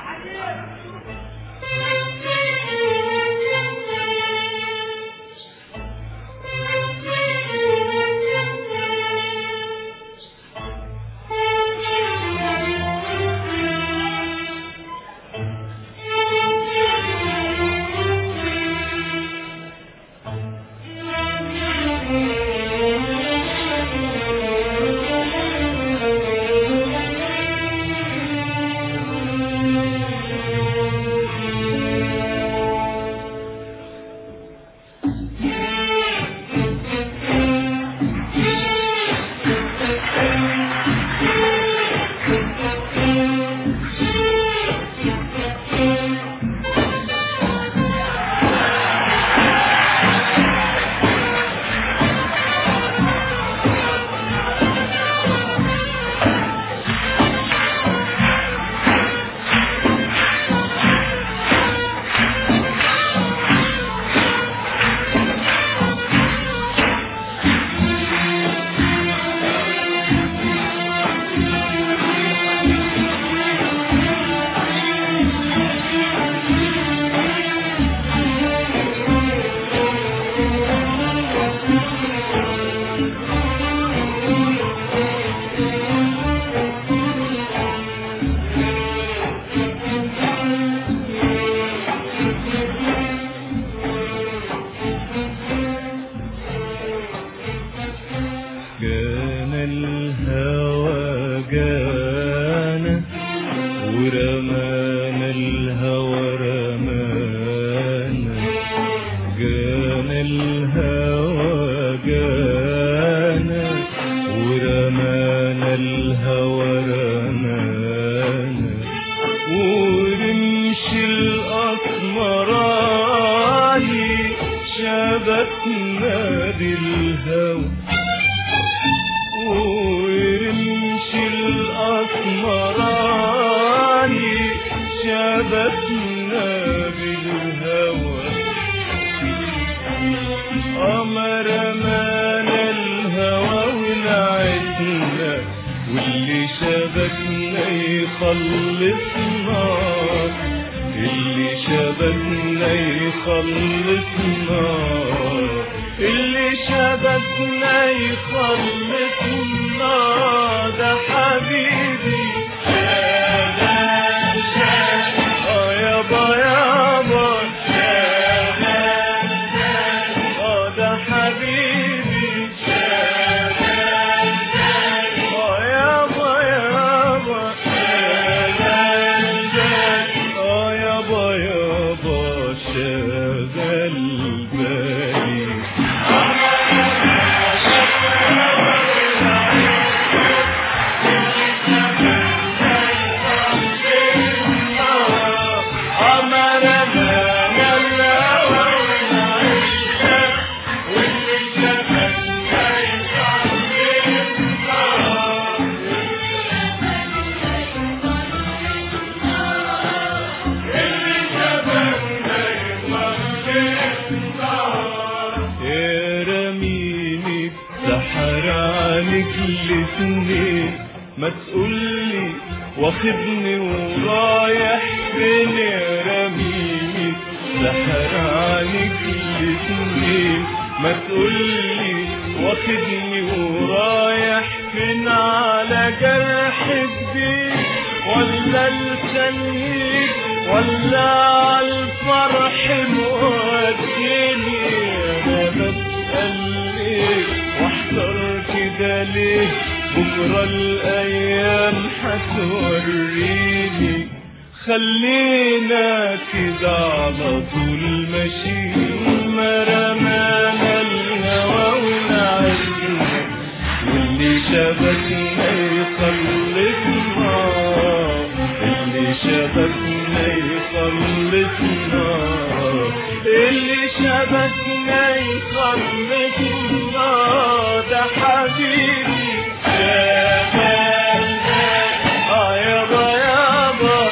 كان الهوى جانا ورمانا الهوى رمانا جانا الهوى جانا ورمانا الهوى رمانا ورمش الأسمراني شبكنا بالهوى ورمش الأسمراني شبكنا بالهوى أمر مانا الهوى ولعتنا واللي شبكنا يخلصنا اللي شبكنا يخلصنا اللي شبكنا يخلصنا ده حبيبي شباب شباب اه يابا يابا شباب اه ده حبيبي شباب اه يابا يابا شباب اه يابا يابا شغل بالي يا رميني بسحر عليك لسنين ما تقولي واخدني ورايح فين يا رميني سحر عليك لسنين ما تقولي واخدني ورايح فين على جرح جديد ولا لسانيك ولا عالفرح موديني انا بسأل ليه واحضر كده ليه بكرة الايام هتوريني خلينا كده على طول ماشيين ما رمانا الهوى ونعدنا واللي شبكنا يخلصنا اللي شبكنا يخلصنا اللي شبكنا يخلصنا ده حبيبي شباب اه يابا يابا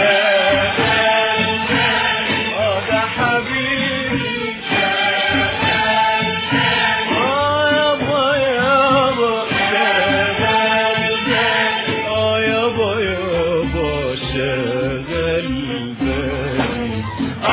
شباب اه ده حبيبي اه يابا يابا شغال اه يابا يابا شغال الباني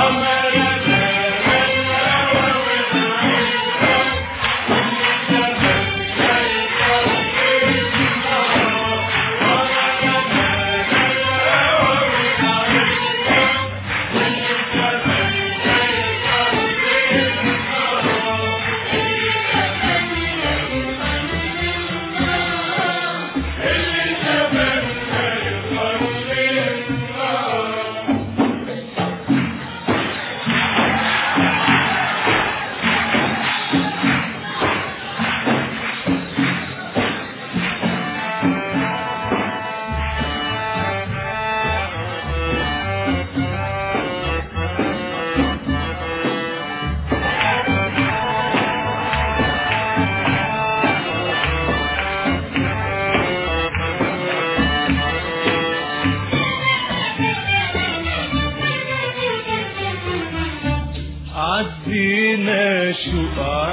عدينا شو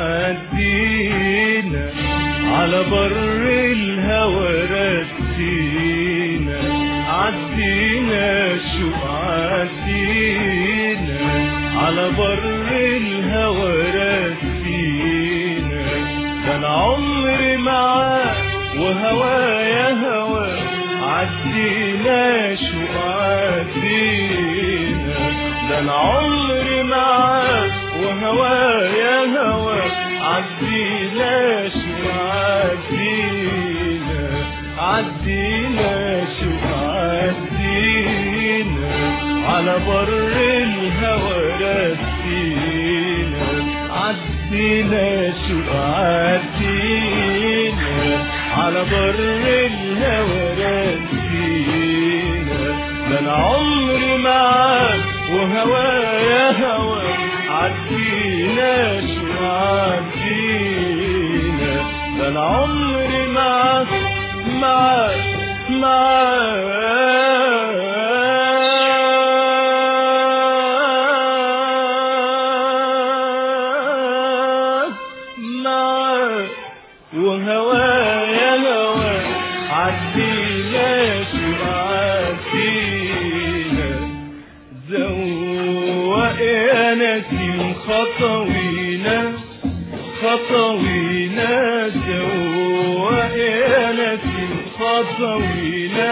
عدينا على بر الهوى ردينا عدينا شو عدينا على بر الهوى ردينا ده انا عمري معاك وهوايا هوا عدينا شو عدينا ده انا عمري معاك وهوايا هوا عدينا شو عدينا عدينا شو عدينا على بر الهوى ردينا عدينا شو عدينا على بر الهوى ردينا ده انا عمري معاك وهوايا هوا عدينا شو عدينا ده انا عمري معاك معاك معاك معاك وهوايا هوا عدينا شو عدينا زوق يا نسيم خطوينا خطوينا زوق يا نسيم خطوينا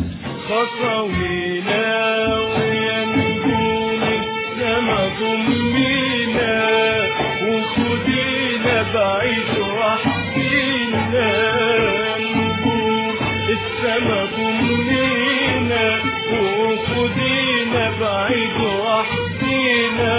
خطوينا ويا نجوم السما ضمينا وخدينا بعيد وحدينا نجوم السما ضمينا وخدينا بعيد وحدينا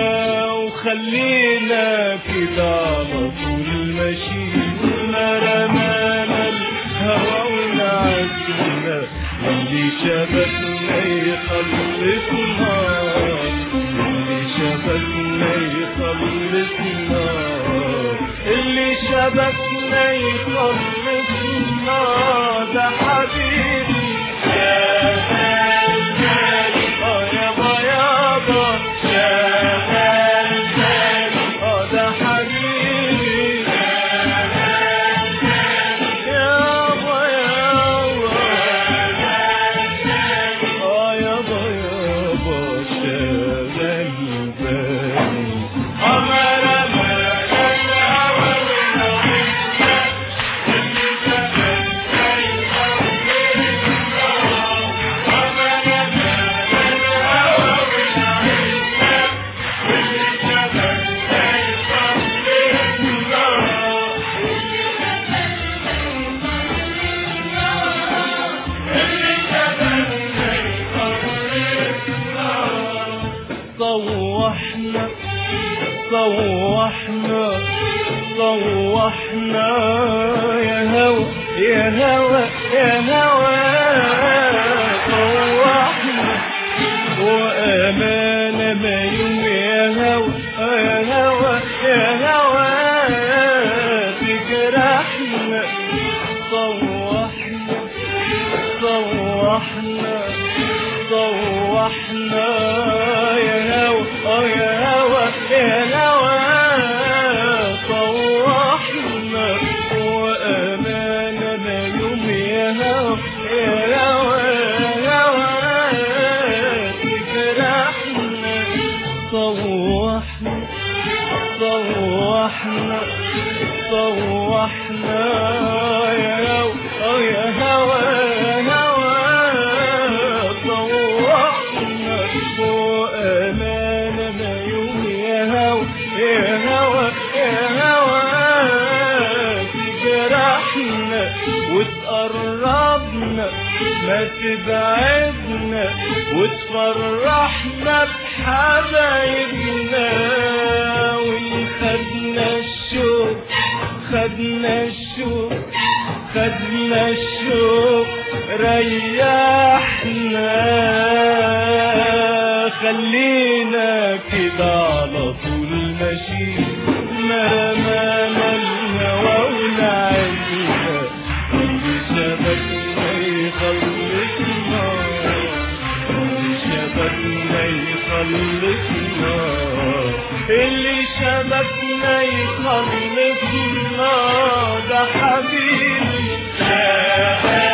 وخلينا كده على طول ماشيين رمانا الهوى ونعزنا واللي شبكنا يخلصنا اللي شبكنا يخلصنا اللي شبكنا يخلصنا ده حبيبي يا غالي اه يابا يابا يا غالي اه ده حبيبي يابا يابا اه يابا يابا شغل بالي أمر صوحنا صوحنا صوحنا يا هوى يا هوى يا هوى صوحنا وأمانة ما يوم يا هوى يا هوى يا هوى تجرحنا صوحنا صوحنا صوحنا يا هوى اه يا هوى يا هوى صوحنا وأمانة ما يوم يا هوى يا هوى يا هوى سرحنا طوحنا يا هوا يا هوا يا هوا طوحنا فوق اماننا يوم يا هوا يا هوا يا هوا تجرحنا وتقربنا ما تبعدنا وتفرحنا بحبايبنا ونخدنا الشوق خدنا الشوق خدنا الشوق ريحنا خلينا كده على طول ماشيين ما رمانا الهوى ونعينا اللي شبكنا يخلصنا اللي شبكنا يخلصنا اللي شبكنا يخلصنا ده حبيبي